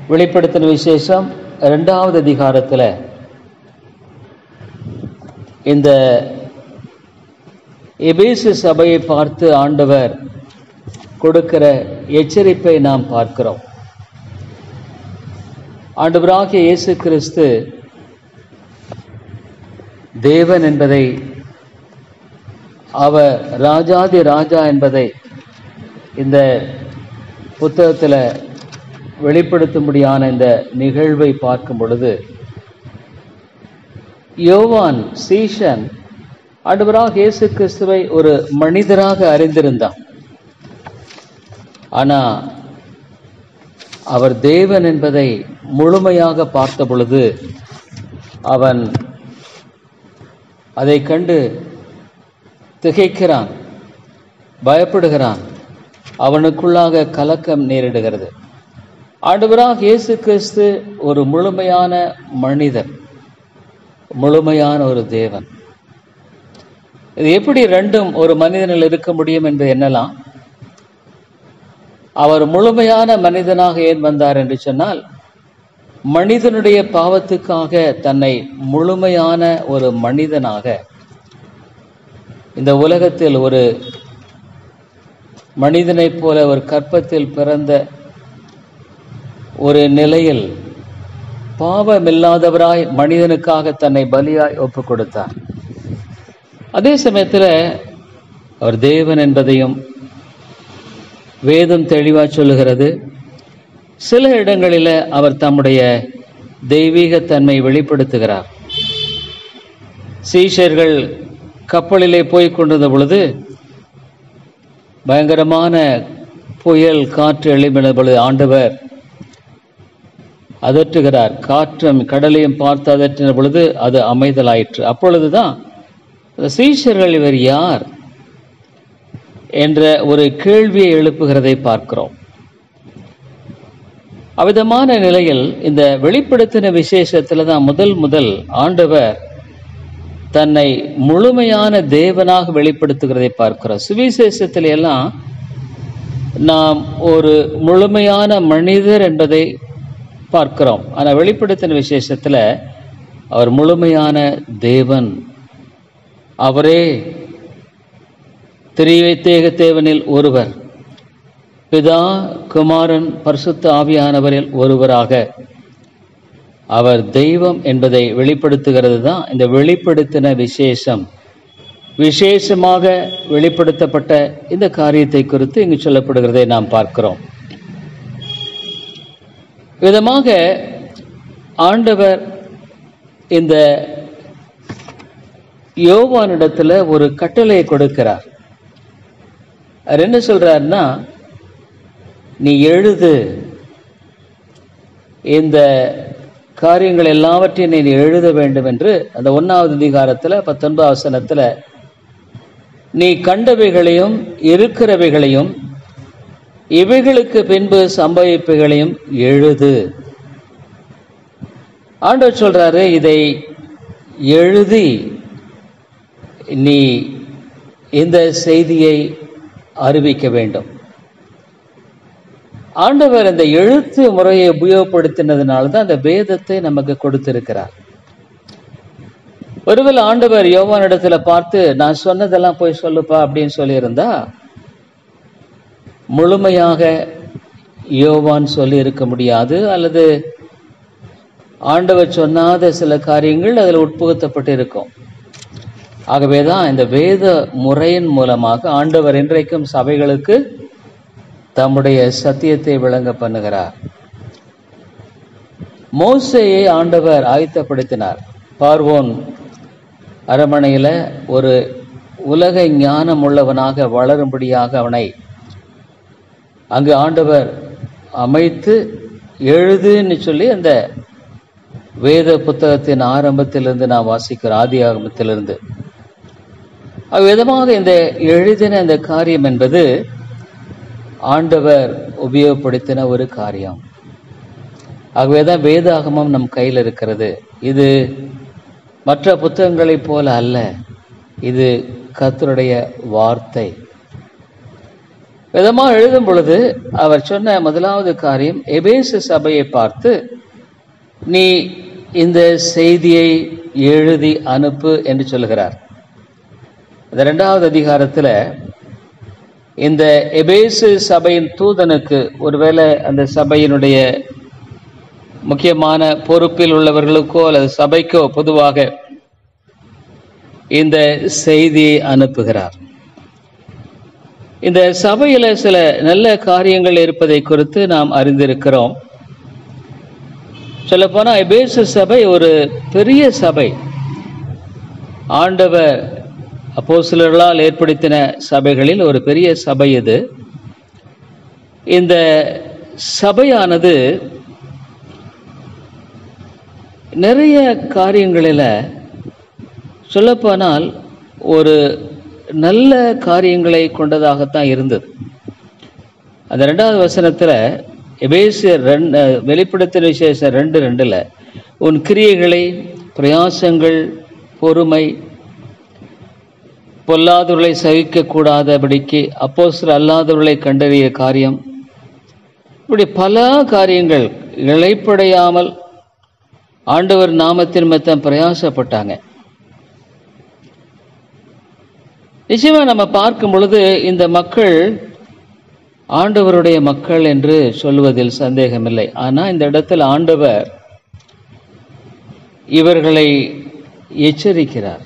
வெளிப்படுத்தின விசேஷம் ரெண்டாவது அதிகாரத்தில் இந்த எபேசு சபையை பார்த்து ஆண்டவர் கொடுக்கிற எச்சரிப்பை நாம் பார்க்கிறோம் ஆண்டவராகிய இயேசு கிறிஸ்து தேவன் என்பதை அவர் ராஜாதி ராஜா என்பதை இந்த புத்தகத்தில் வெளிப்படுத்தும்படியான இந்த நிகழ்வை பார்க்கும் பொழுது யோவான் சீஷன் ஆண்டவராக இயேசு கிறிஸ்துவை ஒரு மனிதராக அறிந்திருந்தான் ஆனா அவர் தேவன் என்பதை முழுமையாக பார்த்த பொழுது அவன் அதை கண்டு திகைக்கிறான் பயப்படுகிறான் அவனுக்குள்ளாக கலக்கம் நேரிடுகிறது ஆண்டவராக இயேசு கிறிஸ்து ஒரு முழுமையான மனிதன் முழுமையான ஒரு தேவன் இது எப்படி ரெண்டும் ஒரு மனிதனில் இருக்க முடியும் என்பது என்னலாம் அவர் முழுமையான மனிதனாக ஏன் வந்தார் என்று சொன்னால் மனிதனுடைய பாவத்துக்காக தன்னை முழுமையான ஒரு மனிதனாக இந்த உலகத்தில் ஒரு மனிதனைப் போல ஒரு கற்பத்தில் பிறந்த ஒரு நிலையில் பாவமில்லாதவராய் மனிதனுக்காக தன்னை பலியாய் ஒப்பு கொடுத்தார் அதே சமயத்தில் அவர் தேவன் என்பதையும் வேதம் தெளிவாக சொல்லுகிறது சில இடங்களில் அவர் தம்முடைய தெய்வீகத்தன்மை வெளிப்படுத்துகிறார் சீஷர்கள் கப்பலிலே போய் கொண்டிருந்த பொழுது பயங்கரமான புயல் காற்று எழுப்பின பொழுது ஆண்டவர் அதற்றுகிறார் காற்றும் கடலையும் பார்த்து அதற்றின பொழுது அது அமைதலாயிற்று அப்பொழுதுதான் அந்த சீஷர்கள் இவர் யார் என்ற ஒரு கேள்வியை எழுப்புகிறதை பார்க்கிறோம் அவ்விதமான நிலையில் இந்த வெளிப்படுத்தின விசேஷத்தில் தான் முதல் முதல் ஆண்டவர் தன்னை முழுமையான தேவனாக வெளிப்படுத்துகிறதை பார்க்கிறோம் சுவிசேஷத்தில் எல்லாம் நாம் ஒரு முழுமையான மனிதர் என்பதை பார்க்கிறோம் ஆனால் வெளிப்படுத்தின விசேஷத்தில் அவர் முழுமையான தேவன் அவரே திரிவைத்தேக தேவனில் ஒருவர் பிதா குமாரன் பரிசுத்த ஆவியானவரில் ஒருவராக அவர் தெய்வம் என்பதை வெளிப்படுத்துகிறது தான் இந்த வெளிப்படுத்தின விசேஷம் விசேஷமாக வெளிப்படுத்தப்பட்ட இந்த காரியத்தை குறித்து இங்கு சொல்லப்படுகிறதை நாம் பார்க்கிறோம் விதமாக ஆண்டவர் இந்த யோவானிடத்துல ஒரு கட்டளையை கொடுக்கிறார் அவர் என்ன சொல்றாருன்னா நீ எழுது இந்த காரியங்கள் எல்லாவற்றையும் நீ எழுத வேண்டும் என்று அந்த ஒன்னாவது அதிகாரத்தில் பத்தொன்பது வசனத்தில் நீ கண்டவைகளையும் இருக்கிறவைகளையும் இவைகளுக்கு பின்பு சம்பவிப்புகளையும் எழுது ஆண்டவர் சொல்றாரு இதை எழுதி நீ இந்த செய்தியை அறிவிக்க வேண்டும் ஆண்டவர் அந்த எழுத்து முறையை உபயோகப்படுத்தினதுனால தான் அந்த வேதத்தை நமக்கு கொடுத்திருக்கிறார் ஒருவேளை ஆண்டவர் யோவானிடத்துல பார்த்து நான் சொன்னதெல்லாம் போய் சொல்லுப்பா அப்படின்னு சொல்லியிருந்தா முழுமையாக யோவான் சொல்லி இருக்க முடியாது அல்லது ஆண்டவர் சொன்னாத சில காரியங்கள் அதில் உட்புகுத்தப்பட்டு இருக்கும் ஆகவே தான் இந்த வேத முறையின் மூலமாக ஆண்டவர் இன்றைக்கும் சபைகளுக்கு தம்முடைய சத்தியத்தை விளங்க பண்ணுகிறார் மோசையை ஆண்டவர் ஆயத்தப்படுத்தினார் பார்வோன் அரமனையில் ஒரு உலக ஞானம் உள்ளவனாக வளரும்படியாக அவனை அங்கு ஆண்டவர் அமைத்து எழுதுன்னு சொல்லி அந்த வேத புத்தகத்தின் ஆரம்பத்திலிருந்து நான் வாசிக்கிறோம் ஆதி ஆரம்பத்திலிருந்து அவ்விதமாக இந்த எழுதின இந்த காரியம் என்பது ஆண்டவர் உபயோகப்படுத்தின ஒரு காரியம் ஆகவேதான் வேதாகமம் நம் கையில் இருக்கிறது இது மற்ற புத்தகங்களைப் போல அல்ல இது கர்த்தருடைய வார்த்தை விதமாக எழுதும் பொழுது அவர் சொன்ன முதலாவது காரியம் எபேசு சபையை பார்த்து நீ இந்த செய்தியை எழுதி அனுப்பு என்று சொல்கிறார் இந்த ரெண்டாவது அதிகாரத்தில் இந்த எபேசு சபையின் தூதனுக்கு ஒருவேளை அந்த சபையினுடைய முக்கியமான பொறுப்பில் உள்ளவர்களுக்கோ அல்லது சபைக்கோ பொதுவாக இந்த செய்தியை அனுப்புகிறார் இந்த சபையில சில நல்ல காரியங்கள் இருப்பதை குறித்து நாம் அறிந்திருக்கிறோம் சொல்லப்போனா எபேசு சபை ஒரு பெரிய சபை ஆண்டவர் அப்போஸ்தலர்களால் ஏற்படுத்தின சபைகளில் ஒரு பெரிய சபை இது இந்த சபையானது நிறைய காரியங்களில் சொல்லப்போனால் ஒரு நல்ல காரியங்களை கொண்டதாகத்தான் இருந்தது அந்த ரெண்டாவது வசனத்தில் எபேசியர் ரெண்டு வெளிப்படுத்தின விசேஷம் ரெண்டு ரெண்டில் உன் கிரியைகளை பிரயாசங்கள் பொறுமை பொல்லாதவர்களை சகிக்கக்கூடாதபடிக்கு அப்போஸ்தலர் அல்லாதவர்களை கண்டறிய காரியம் இப்படி பல காரியங்கள் இழைப்படையாமல் ஆண்டவர் நாமத்தின் மத்தம் பிரயாசப்பட்டாங்க நிச்சயமா நம்ம பார்க்கும் பொழுது இந்த மக்கள் ஆண்டவருடைய மக்கள் என்று சொல்வதில் சந்தேகமில்லை ஆனால் இந்த இடத்தில் ஆண்டவர் இவர்களை எச்சரிக்கிறார்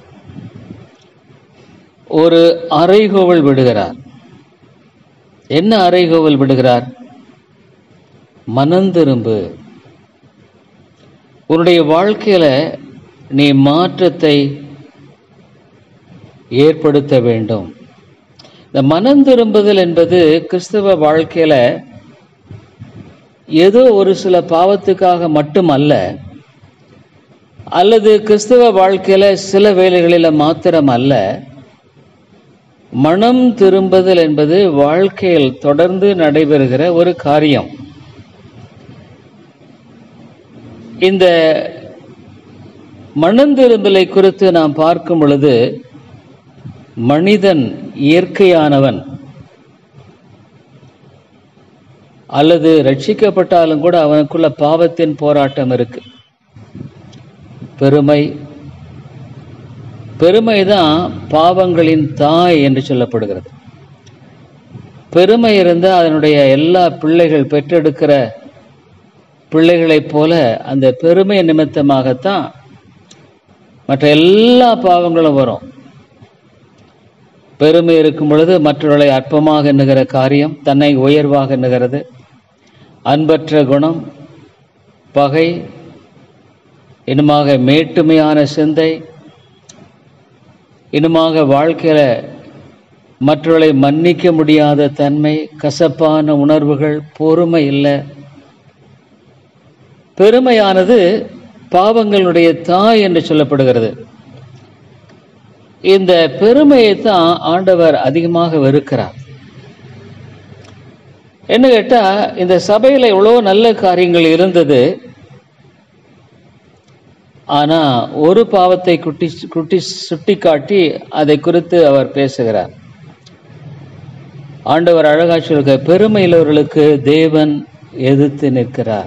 ஒரு அறைகோவல் விடுகிறார் என்ன அறைகோவல் விடுகிறார் மனந்திரும்பு உன்னுடைய வாழ்க்கையில நீ மாற்றத்தை ஏற்படுத்த வேண்டும் இந்த மனம் திரும்புதல் என்பது கிறிஸ்தவ வாழ்க்கையில ஏதோ ஒரு சில பாவத்துக்காக மட்டும் அல்ல அல்லது கிறிஸ்தவ வாழ்க்கையில சில வேளைகளில் மாத்திரம் அல்ல மனம் திரும்புதல் என்பது வாழ்க்கையில் தொடர்ந்து நடைபெறுகிற ஒரு காரியம் இந்த மனந்திரும்பலை குறித்து நாம் பார்க்கும் பொழுது மனிதன் இயற்கையானவன் அல்லது ரட்சிக்கப்பட்டாலும் கூட அவனுக்குள்ள பாவத்தின் போராட்டம் இருக்கு பெருமை பெருமை தான் பாவங்களின் தாய் என்று சொல்லப்படுகிறது பெருமை இருந்தால் அதனுடைய எல்லா பிள்ளைகள் பெற்றெடுக்கிற பிள்ளைகளைப் போல அந்த பெருமை நிமித்தமாகத்தான் மற்ற எல்லா பாவங்களும் வரும் பெருமை இருக்கும் பொழுது மற்றவர்களை அற்பமாக எண்ணுகிற காரியம் தன்னை உயர்வாக எண்ணுகிறது அன்பற்ற குணம் பகை இன்னுமாக மேட்டுமையான சிந்தை இன்னுமாக வாழ்க்கையில் மற்றவர்களை மன்னிக்க முடியாத தன்மை கசப்பான உணர்வுகள் பொறுமை இல்லை பெருமையானது பாவங்களுடைய தாய் என்று சொல்லப்படுகிறது இந்த பெருமையை தான் ஆண்டவர் அதிகமாக வெறுக்கிறார் என்ன கேட்டா இந்த சபையில எவ்வளோ நல்ல காரியங்கள் இருந்தது ஆனா ஒரு பாவத்தை குட்டி குட்டி சுட்டி காட்டி அதை குறித்து அவர் பேசுகிறார் ஆண்டவர் அழகா சொல்க பெருமையுள்ளவர்களுக்கு தேவன் எதிர்த்து நிற்கிறார்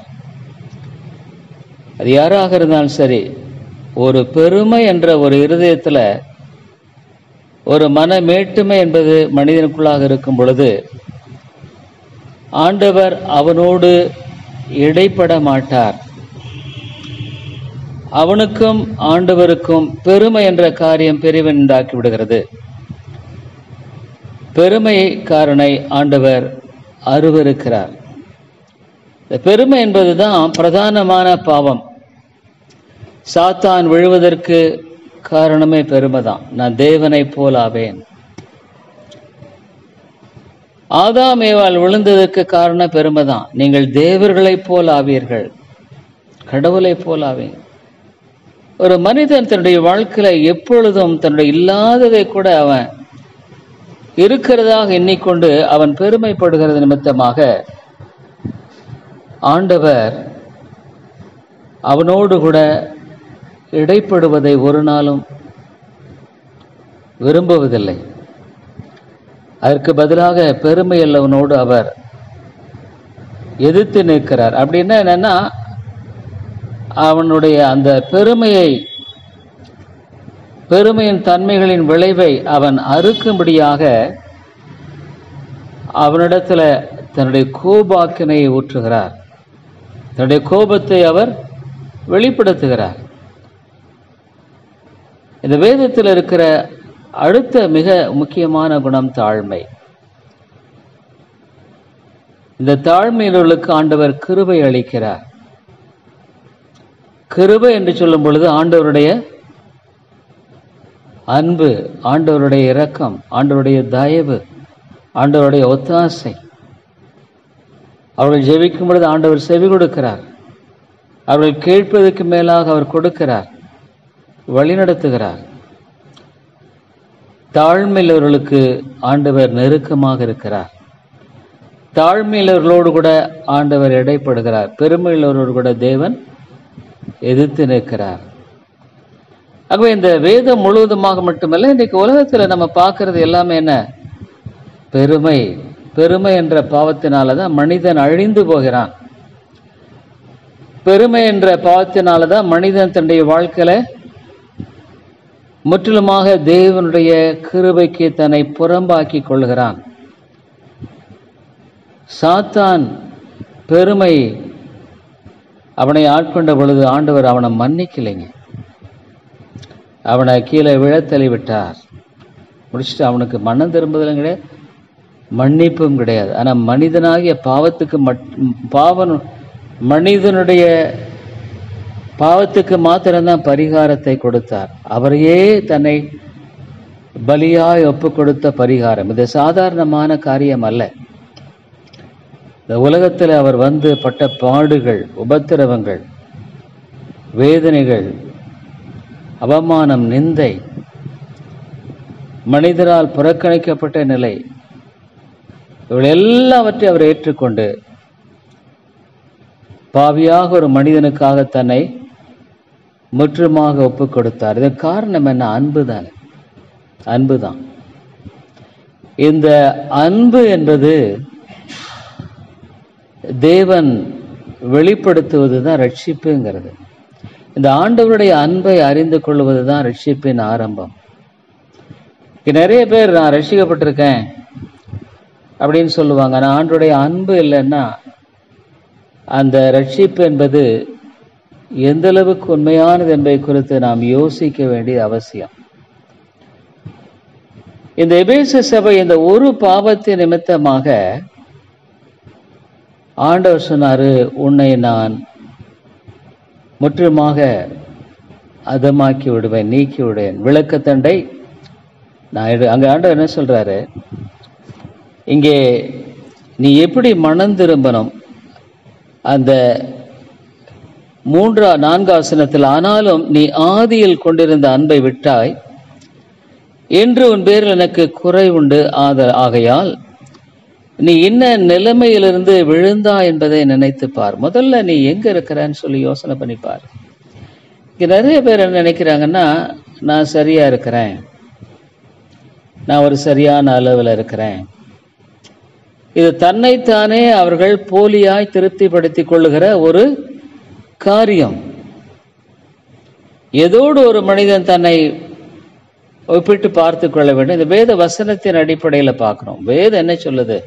அது யாராக இருந்தாலும் சரி ஒரு பெருமை என்ற ஒரு இருதயத்துல ஒரு மன மேட்டுமை என்பது மனிதனுக்குள்ளாக இருக்கும் பொழுது ஆண்டவர் அவனோடு இடைப்பட மாட்டார் அவனுக்கும் ஆண்டவருக்கும் பெருமை என்ற காரியம் பெரியவன் உண்டாக்கி விடுகிறது பெருமைக்காரனை ஆண்டவர் அருவருக்கிறார் இந்த பெருமை என்பதுதான் பிரதானமான பாவம் சாத்தான் விழுவதற்கு காரணமே பெருமை தான் நான் தேவனை போலாவேன் ஆதாம் ஏவாள் விழுந்ததற்கு காரணம் பெருமை தான் நீங்கள் தேவர்களைப் போல் ஆவீர்கள் கடவுளைப் போல் ஆவீங்க ஒரு மனிதன் தன்னுடைய வாழ்க்கையில எப்பொழுதும் தன்னுடைய இல்லாததை கூட அவன் இருக்கிறதாக எண்ணிக்கொண்டு அவன் பெருமைப்படுகிறது நிமித்தமாக ஆண்டவர் அவனோடு கூட இடைப்படுவதை ஒரு நாளும் விரும்புவதில்லை அதற்கு பதிலாக பெருமை அல்லவனோடு அவர் எதிர்த்து நிற்கிறார் அப்படின்னா என்னன்னா அவனுடைய அந்த பெருமையை பெருமையின் தன்மைகளின் விளைவை அவன் அறுக்கும்படியாக அவனிடத்துல தன்னுடைய கோபாக்கினையை ஊற்றுகிறார் தன்னுடைய கோபத்தை அவர் வெளிப்படுத்துகிறார் இந்த வேதத்தில் இருக்கிற அடுத்த மிக முக்கியமான குணம் தாழ்மை இந்த தாழ்மையினர்களுக்கு ஆண்டவர் கிருபை அளிக்கிறார் கிருபை என்று சொல்லும் பொழுது ஆண்டவருடைய அன்பு ஆண்டவருடைய இரக்கம் ஆண்டவருடைய தயவு ஆண்டவருடைய ஒத்தாசை அவர்கள் ஜெபிக்கும் பொழுது ஆண்டவர் செவி கொடுக்கிறார் அவர்கள் கேட்பதற்கு மேலாக அவர் கொடுக்கிறார் வழிநடத்துகிறார் தாழ்மையுள்ளவர்களுக்கு ஆண்டவர் நெருக்கமாக இருக்கிறார் தாழ்மையுள்ளவர்களோடு கூட ஆண்டவர் இடைப்படுகிறார் பெருமையுள்ளவரோடு கூட தேவன் எதிர்த்து நிற்கிறார் ஆகவே இந்த வேதம் முழுவதுமாக மட்டுமல்ல இன்றைக்கு உலகத்தில் நம்ம பார்க்கறது எல்லாமே என்ன பெருமை பெருமை என்ற பாவத்தினால தான் மனிதன் அழிந்து போகிறான் பெருமை என்ற பாவத்தினால தான் மனிதன் தன்னுடைய வாழ்க்கையில முற்றிலுமாக தேவனுடைய கிருபைக்கு தன்னை புறம்பாக்கி கொள்கிறான் சாத்தான் பெருமை அவனை ஆட்கொண்ட பொழுது ஆண்டவர் அவனை மன்னிக்கலைங்க அவனை கீழே விழத்தள்ளி விட்டார் முடிச்சுட்டு அவனுக்கு மனம் திரும்புதலும் கிடையாது மன்னிப்பும் கிடையாது ஆனால் மனிதனாகிய பாவத்துக்கு மட் பாவன் மனிதனுடைய பாவத்துக்கு மாத்திரம்தான் பரிகாரத்தை கொடுத்தார் அவரையே தன்னை பலியாய் ஒப்பு கொடுத்த பரிகாரம் இது சாதாரணமான காரியம் அல்ல இந்த உலகத்தில் அவர் வந்து பட்ட பாடுகள் உபத்திரவங்கள் வேதனைகள் அவமானம் நிந்தை மனிதரால் புறக்கணிக்கப்பட்ட நிலை இவள் எல்லாவற்றையும் அவர் ஏற்றுக்கொண்டு பாவியாக ஒரு மனிதனுக்காக தன்னை முற்றுமாக ஒப்பு கொடுத்தார் இதற்கு காரணம் என்ன அன்பு தான் அன்பு தான் இந்த அன்பு என்பது தேவன் வெளிப்படுத்துவது தான் ரட்சிப்புங்கிறது இந்த ஆண்டவருடைய அன்பை அறிந்து கொள்வது தான் ரட்சிப்பின் ஆரம்பம் இங்க நிறைய பேர் நான் ரட்சிக்கப்பட்டிருக்கேன் அப்படின்னு சொல்லுவாங்க நான் ஆண்டுடைய அன்பு இல்லைன்னா அந்த ரட்சிப்பு என்பது எந்த அளவுக்கு உண்மையானது என்பதை குறித்து நாம் யோசிக்க வேண்டிய அவசியம் இந்த எபேச சபை இந்த ஒரு பாவத்தின் நிமித்தமாக ஆண்டவர் சொன்னாரு உன்னை நான் முற்றுமாக அதமாக்கி விடுவேன் நீக்கி விடுவேன் விளக்கத்தண்டை நான் எடு அங்கே ஆண்டவர் என்ன சொல்றாரு இங்கே நீ எப்படி மனம் திரும்பணும் அந்த மூன்றா நான்காசனத்தில் ஆனாலும் நீ ஆதியில் கொண்டிருந்த அன்பை விட்டாய் என்று உன் பேரில் எனக்கு குறை உண்டு ஆத ஆகையால் நீ என்ன நிலைமையிலிருந்து விழுந்தா என்பதை நினைத்து பார் முதல்ல நீ எங்க இருக்கிறன்னு சொல்லி யோசனை பண்ணி பார் இங்க நிறைய பேர் என்ன நினைக்கிறாங்கன்னா நான் சரியா இருக்கிறேன் நான் ஒரு சரியான அளவில் இருக்கிறேன் இது தன்னைத்தானே அவர்கள் போலியாய் திருப்திப்படுத்திக் கொள்ளுகிற ஒரு காரியம் ஏதோடு ஒரு மனிதன் தன்னை ஒப்பிட்டு பார்த்து கொள்ள வேண்டும் இந்த வேத வசனத்தின் அடிப்படையில் பார்க்கிறோம் வேதம் என்ன சொல்லுது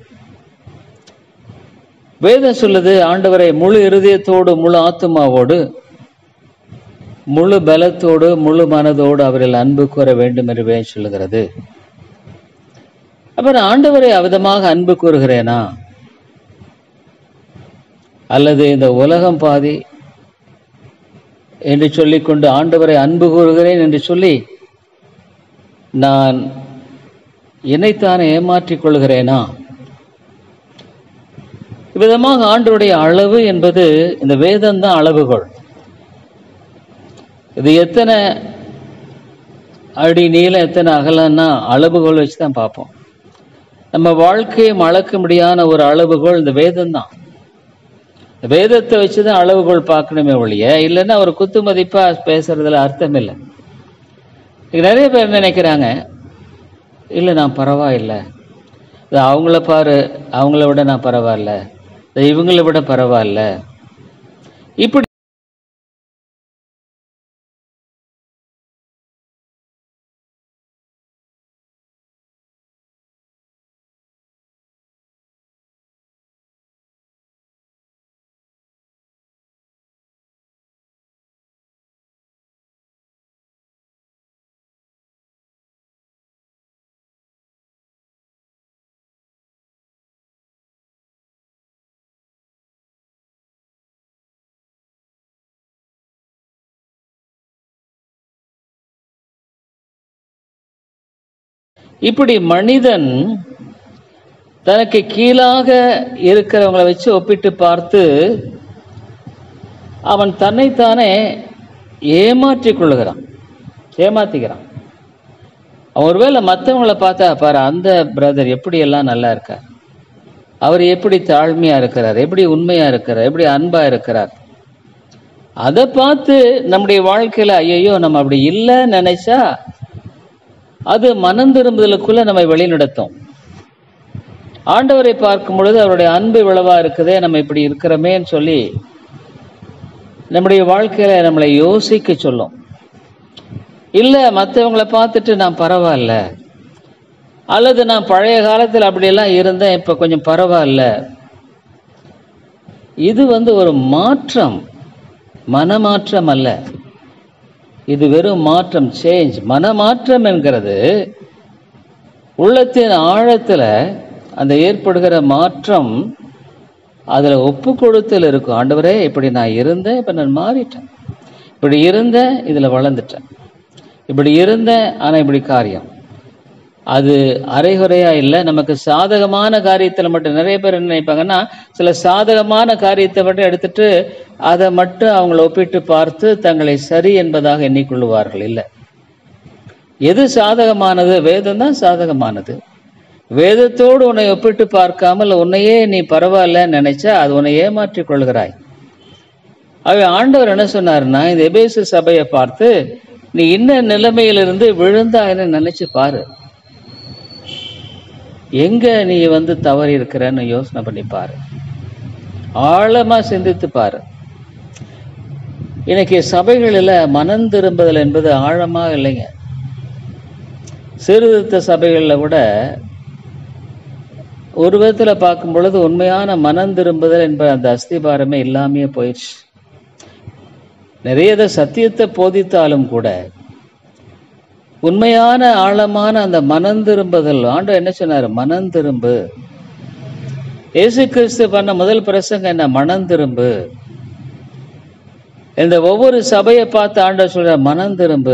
வேதம் சொல்லுது ஆண்டவரை முழு இருதயத்தோடு முழு ஆத்மாவோடு முழு பலத்தோடு முழு மனதோடு அவரில் அன்பு கூற வேண்டும் என்று வேதம் சொல்லுகிறது அப்புறம் ஆண்டவரை அவிதமாக அன்பு கூறுகிறேனா அல்லது இந்த உலகம் பாதி என்று சொல்லிக்கொண்டு ஆண்டவரை அன்பு கூறுகிறேன் என்று சொல்லி நான் என்னைத்தானே ஏமாற்றிக் கொள்கிறேனா இவ்விதமாக ஆண்டவருடைய அளவு என்பது இந்த வேதம் தான் அளவுகோல் இது எத்தனை அடி நீளம் எத்தனை அகலம்னா அளவுகோல் வச்சு தான் பார்ப்போம் நம்ம வாழ்க்கையை அளக்க முடியாத ஒரு அளவுகோல் இந்த வேதம் தான் இந்த வேதத்தை வச்சு தான் அளவுகோல் பார்க்கணுமே ஒழிய இல்லைன்னா ஒரு குத்து மதிப்பா பேசுறதுல அர்த்தம் இல்லை இங்க நிறைய பேர் என்ன நினைக்கிறாங்க இல்லை நான் பரவாயில்லை இது அவங்கள பாரு அவங்கள விட நான் பரவாயில்ல இது இவங்கள விட பரவாயில்ல இப்படி இப்படி மனிதன் தனக்கு கீழாக இருக்கிறவங்களை வச்சு ஒப்பிட்டு பார்த்து அவன் தன்னைத்தானே ஏமாற்றிக் கொள்ளுகிறான் ஏமாத்திக்கிறான் அவன் ஒருவேளை மற்றவங்கள பார்த்தா பாரு அந்த பிரதர் எப்படி எல்லாம் நல்லா இருக்கார் அவர் எப்படி தாழ்மையா இருக்கிறார் எப்படி உண்மையா இருக்கிறார் எப்படி அன்பா இருக்கிறார் அதை பார்த்து நம்முடைய வாழ்க்கையில ஐயோ நம்ம அப்படி இல்லைன்னு நினைச்சா அது மனம் திரும்புதலுக்குள்ள நம்மை வழிநடத்தும் ஆண்டவரை பார்க்கும் பொழுது அவருடைய அன்பு விளவா இருக்குதே நம்ம இப்படி இருக்கிறோமேன்னு சொல்லி நம்முடைய வாழ்க்கையில நம்மளை யோசிக்க சொல்லும் இல்ல மற்றவங்கள பார்த்துட்டு நான் பரவாயில்ல அல்லது நான் பழைய காலத்தில் அப்படியெல்லாம் இருந்தேன் இப்ப கொஞ்சம் பரவாயில்ல இது வந்து ஒரு மாற்றம் மனமாற்றம் அல்ல இது வெறும் மாற்றம் சேஞ்ச் மனமாற்றம் என்கிறது உள்ளத்தின் ஆழத்துல அந்த ஏற்படுகிற மாற்றம் அதுல ஒப்பு கொடுத்தல் இருக்கும் ஆண்டவரே இப்படி நான் இருந்தேன் இப்ப நான் மாறிட்டேன் இப்படி இருந்தேன் இதுல வளர்ந்துட்டேன் இப்படி இருந்தேன் ஆனா இப்படி காரியம் அது அரைகுறையா இல்லை நமக்கு சாதகமான காரியத்தில் மட்டும் நிறைய பேர் என்ன நினைப்பாங்கன்னா சில சாதகமான காரியத்தை மட்டும் எடுத்துட்டு அதை மட்டும் அவங்கள ஒப்பிட்டு பார்த்து தங்களை சரி என்பதாக எண்ணிக்கொள்ளுவார்கள் இல்லை எது சாதகமானது வேதம் தான் சாதகமானது வேதத்தோடு உன்னை ஒப்பிட்டு பார்க்காமல் உன்னையே நீ பரவாயில்லன்னு நினைச்சா அது உன்னை ஏமாற்றிக் கொள்கிறாய் ஆகவே ஆண்டவர் என்ன சொன்னாருன்னா இந்த எபேசு சபையை பார்த்து நீ இன்ன நிலைமையிலிருந்து விழுந்தாயின்னு நினைச்சு பாரு எங்க நீ வந்து தவறி இருக்கிறன்னு யோசனை பண்ணி பாரு ஆழமா சிந்தித்து பாரு இன்னைக்கு சபைகளில் மனம் திரும்புதல் என்பது ஆழமா இல்லைங்க சீர்திருத்த சபைகளில் கூட ஒரு விதத்தில் பார்க்கும் பொழுது உண்மையான மனம் திரும்புதல் என்பது அந்த அஸ்திபாரமே இல்லாமையே போயிடுச்சு நிறைய இதை சத்தியத்தை போதித்தாலும் கூட உண்மையான ஆழமான அந்த மனம் திரும்புதல் ஆண்டு என்ன சொன்னார் மனம் திரும்பு இயேசு கிறிஸ்து பண்ண முதல் பிரசங்க என்ன மனம் திரும்பு இந்த ஒவ்வொரு சபையை பார்த்து ஆண்டவர் சொல்ற மனம் திரும்பு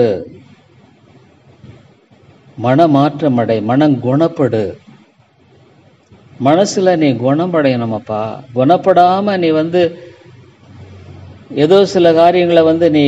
மன மாற்றம் அடை மனம் குணப்படு மனசுல நீ குணப்படையணுமப்பா குணப்படாம நீ வந்து ஏதோ சில காரியங்களை வந்து நீ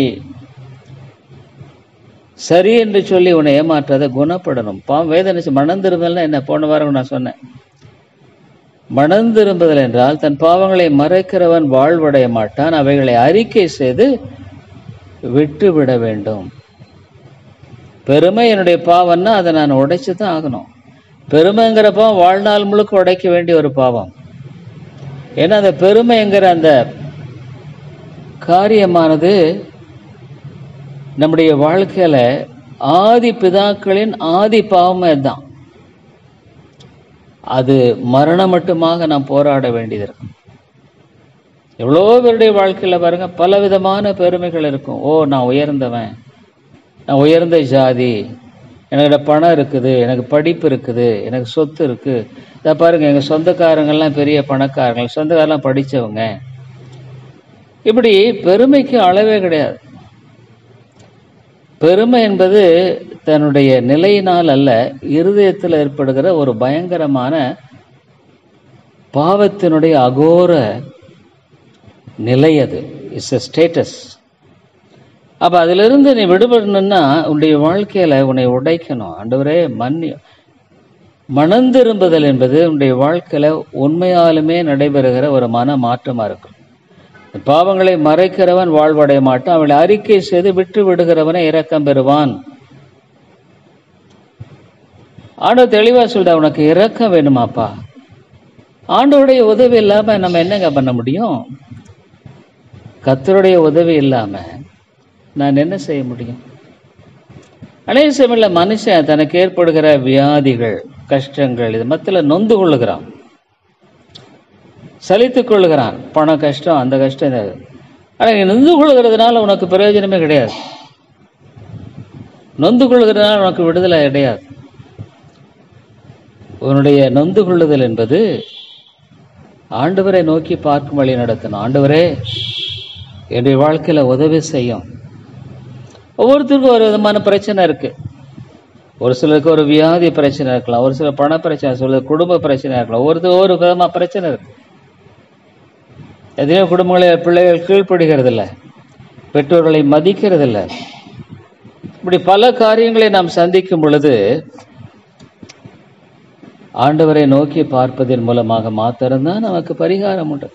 சரி என்று சொல்லி உன்னை ஏமாற்றாத குணப்படணும் பா வேதனை மனம் திரும்புதல்னா என்ன போன வாரம் நான் சொன்னேன் மனம் திரும்புதல் என்றால் தன் பாவங்களை மறைக்கிறவன் வாழ்வடைய மாட்டான் அவைகளை அறிக்கை செய்து விட்டு விட வேண்டும் பெருமை என்னுடைய பாவம்னா அதை நான் உடைச்சு தான் ஆகணும் பெருமைங்கிற பாவம் வாழ்நாள் முழுக்க உடைக்க வேண்டிய ஒரு பாவம் ஏன்னா அந்த பெருமைங்கிற அந்த காரியமானது நம்முடைய வாழ்க்கையில ஆதி பிதாக்களின் ஆதி பாவமே தான் அது மரணம் மட்டுமாக நாம் போராட வேண்டியது இருக்கும் எவ்வளோ பேருடைய வாழ்க்கையில் பாருங்க பல விதமான பெருமைகள் இருக்கும் ஓ நான் உயர்ந்தவன் நான் உயர்ந்த ஜாதி எனக்கு பணம் இருக்குது எனக்கு படிப்பு இருக்குது எனக்கு சொத்து இருக்கு இதை பாருங்க எங்கள் சொந்தக்காரங்கெல்லாம் பெரிய பணக்காரங்க சொந்தக்காரெல்லாம் படித்தவங்க இப்படி பெருமைக்கு அளவே கிடையாது பெருமை என்பது தன்னுடைய நிலையினால் அல்ல இருதயத்தில் ஏற்படுகிற ஒரு பயங்கரமான பாவத்தினுடைய அகோர நிலை அது இட்ஸ் எ ஸ்டேட்டஸ் அப்போ அதிலிருந்து நீ விடுபடணும்னா உன்னுடைய வாழ்க்கையில் உன்னை உடைக்கணும் ஆண்டவரே மன்னி மணந்திரும்புதல் என்பது உன்னுடைய வாழ்க்கையில் உண்மையாலுமே நடைபெறுகிற ஒரு மன மாற்றமாக இருக்கும் பாவங்களை மறைக்கிறவன் வாழ்வடைய மாட்டான் அவளை அறிக்கை செய்து விட்டு விடுகிறவனை இரக்கம் பெறுவான் ஆண்டவர் தெளிவா சொல்ற உனக்கு இரக்கம் வேணுமாப்பா ஆண்டவருடைய உதவி இல்லாம நம்ம என்னங்க பண்ண முடியும் கத்தருடைய உதவி இல்லாம நான் என்ன செய்ய முடியும் அநேக சமயத்தில் மனுஷன் தனக்கு ஏற்படுகிற வியாதிகள் கஷ்டங்கள் இது மத்தியில் நொந்து கொள்ளுகிறான் சலித்துக் கொள்ளுகிறான் பண கஷ்டம் அந்த கஷ்டம் இது ஆனால் நீ நொந்து கொள்ளுகிறதுனால உனக்கு பிரயோஜனமே கிடையாது நொந்து கொள்ளுகிறதுனால உனக்கு விடுதலை கிடையாது உன்னுடைய நொந்து கொள்ளுதல் என்பது ஆண்டவரை நோக்கி பார்க்கும் வழி நடத்தணும் ஆண்டவரே என்னுடைய வாழ்க்கையில் உதவி செய்யும் ஒவ்வொருத்தருக்கும் ஒரு விதமான பிரச்சனை இருக்கு ஒரு சிலருக்கு ஒரு வியாதி பிரச்சனை இருக்கலாம் ஒரு சில பண பிரச்சனை சில குடும்ப பிரச்சனை இருக்கலாம் ஒவ்வொருத்தர் ஒவ்வொரு விதமாக பிரச்சனை இருக்கு எத்தனையோ குடும்பங்களில் பிள்ளைகள் கீழ்ப்படுகிறது இல்லை பெற்றோர்களை மதிக்கிறது இல்லை இப்படி பல காரியங்களை நாம் சந்திக்கும் பொழுது ஆண்டவரை நோக்கி பார்ப்பதன் மூலமாக மாத்திரம்தான் நமக்கு பரிகாரம் உண்டு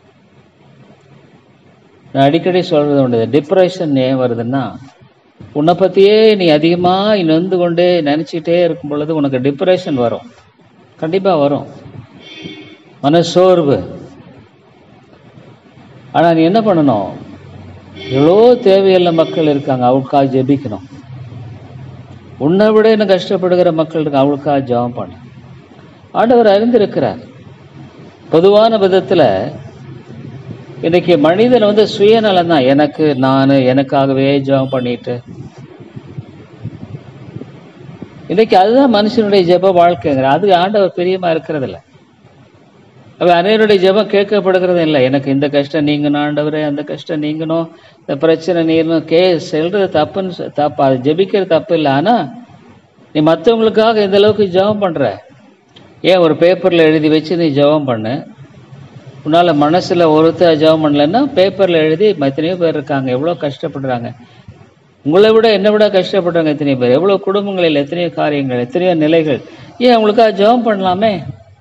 நான் அடிக்கடி சொல்றது உண்டு டிப்ரெஷன் ஏன் வருதுன்னா உன்னை பற்றியே நீ அதிகமாக நொந்து கொண்டே நினச்சிக்கிட்டே இருக்கும் பொழுது உனக்கு டிப்ரெஷன் வரும் கண்டிப்பாக வரும் மனசோர்வு ஆனால் நீ என்ன பண்ணணும் எவ்வளோ தேவையுள்ள மக்கள் இருக்காங்க அவளுக்காக ஜெபிக்கணும் உன்னை விட இன்னும் கஷ்டப்படுகிற மக்கள் இருக்காங்க அவளுக்காக ஜெபம் பண்ணு ஆண்டவர் அறிந்திருக்கிறார் பொதுவான விதத்தில் இன்னைக்கு மனிதன் வந்து சுயநலம் தான் எனக்கு நான் எனக்காகவே ஜெபம் பண்ணிட்டு இன்னைக்கு அதுதான் மனுஷனுடைய ஜெப வாழ்க்கைங்கிற அது ஆண்டவர் பிரியமா இருக்கிறது இல்லை அவன் அனைவருடைய ஜெபம் கேட்கப்படுகிறது இல்லை எனக்கு இந்த கஷ்டம் நீங்கணும் ஆண்டவரே அந்த கஷ்டம் நீங்கணும் இந்த பிரச்சனை நீங்கணும் கே செல்றது தப்புன்னு சொ- தப்பு அது ஜெபிக்கிறது தப்பு இல்லை ஆனால் நீ மற்றவங்களுக்காக இந்த அளவுக்கு ஜெபம் பண்ற ஏன் ஒரு பேப்பரில் எழுதி வச்சு நீ ஜெபம் பண்ணு உன்னால் மனசில் ஒருத்தர் ஜெபம் பண்ணலன்னா பேப்பரில் எழுதி எத்தனையோ பேர் இருக்காங்க எவ்வளோ கஷ்டப்படுறாங்க உங்களை விட என்னை விட கஷ்டப்படுறாங்க எத்தனையோ பேர் எவ்வளோ குடும்பங்களில் எத்தனையோ காரியங்கள் எத்தனையோ நிலைகள் ஏன் அவங்களுக்காக ஜெபம் பண்ணலாமே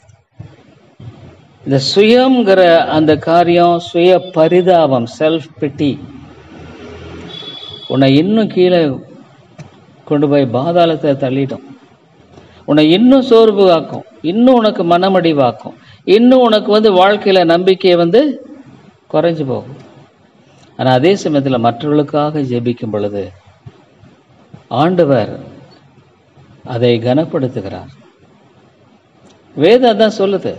இந்த சுயம்ங்கிற அந்த காரியம் சுய பரிதாபம் செல்ஃப் பிட்டி உன்னை இன்னும் கீழே கொண்டு போய் பாதாளத்தை தள்ளிடும் உன்னை இன்னும் சோர்வு ஆக்கும் இன்னும் உனக்கு மனமடிவாக்கும் இன்னும் உனக்கு வந்து வாழ்க்கையில் நம்பிக்கை வந்து குறைஞ்சு போகும் ஆனால் அதே சமயத்தில் மற்றவர்களுக்காக ஜெபிக்கும் பொழுது ஆண்டவர் அதை கனப்படுத்துகிறார் வேதம் அதான் சொல்லுது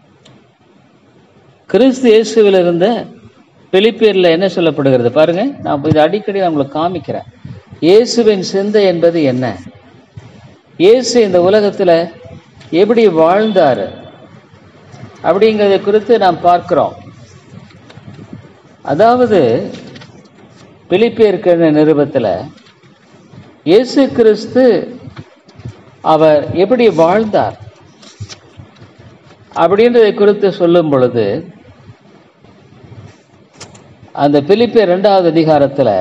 கிறிஸ்து இயேசுவில் இருந்த பிலிப்பியரில் என்ன சொல்லப்படுகிறது பாருங்க நான் இது அடிக்கடி நான் உங்களுக்கு காமிக்கிறேன் இயேசுவின் சிந்தை என்பது என்ன இயேசு இந்த உலகத்தில் எப்படி வாழ்ந்தார் அப்படிங்கிறத குறித்து நாம் பார்க்கிறோம் அதாவது பிலிப்பியர்கிற நிருபத்தில் இயேசு கிறிஸ்து அவர் எப்படி வாழ்ந்தார் அப்படின்றதை குறித்து சொல்லும் பொழுது அந்த பிலிப்பியர் இரண்டாவது அதிகாரத்தில்